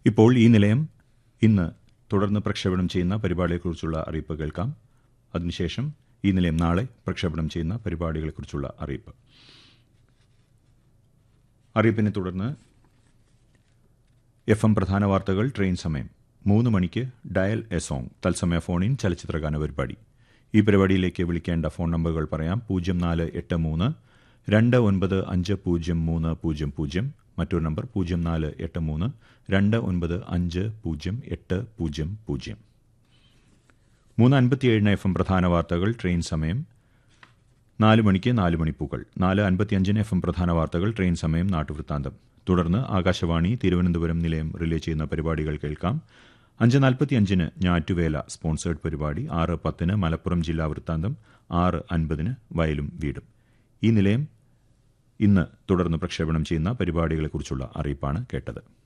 ഇപ്പോൾ ഈ നിലയം ഇന്ന് തുടർന്ന് പ്രക്ഷേപണം ചെയ്യുന്ന പരിപാടിയെക്കുറിച്ചുള്ള അറിയിപ്പ് കേൾക്കാം അതിനുശേഷം ഈ നിലയം നാളെ പ്രക്ഷേപണം ചെയ്യുന്ന പരിപാടികളെക്കുറിച്ചുള്ള അറിയിപ്പ് അറിയിപ്പിനെ തുടർന്ന് എഫ് എം പ്രധാന വാർത്തകൾ ട്രെയിൻ സമയം മൂന്ന് മണിക്ക് ഡയൽ എ സോങ് തത്സമയ ഫോണിൻ ചലച്ചിത്രഗാന പരിപാടി ഈ പരിപാടിയിലേക്ക് വിളിക്കേണ്ട ഫോൺ നമ്പറുകൾ പറയാം പൂജ്യം നാല് എട്ട് മൂന്ന് രണ്ട് ഒൻപത് അഞ്ച് പൂജ്യം മൂന്ന് പൂജ്യം പൂജ്യം മറ്റൊരു നമ്പർ പൂജ്യം നാല് എട്ട് മൂന്ന് രണ്ട് ഒൻപത് അഞ്ച് പൂജ്യം എട്ട് പൂജ്യം പൂജ്യം മൂന്ന് അൻപത്തിയേഴിന് എഫ് എം പ്രധാന വാർത്തകൾ ട്രെയിൻ സമയം നാല് മണിക്ക് നാല് മണിപ്പൂക്കൾ നാല് അൻപത്തിയഞ്ചിന് എഫ് എം പ്രധാന വാർത്തകൾ ട്രെയിൻ സമയം നാട്ടുവൃത്താന്തം തുടർന്ന് ആകാശവാണി തിരുവനന്തപുരം നിലയം റിലേ ചെയ്യുന്ന പരിപാടികൾ കേൾക്കാം അഞ്ച് നാൽപ്പത്തിയഞ്ചിന് ഞാറ്റുവേല സ്പോൺസേഡ് പരിപാടി ആറ് പത്തിന് മലപ്പുറം ജില്ലാ വൃത്താന്തം ആറ് അൻപതിന് വയലും വീടും ഈ നിലയം ഇന്ന് തുടർന്ന് പ്രക്ഷേപണം ചെയ്യുന്ന പരിപാടികളെക്കുറിച്ചുള്ള അറിയിപ്പാണ് കേട്ടത്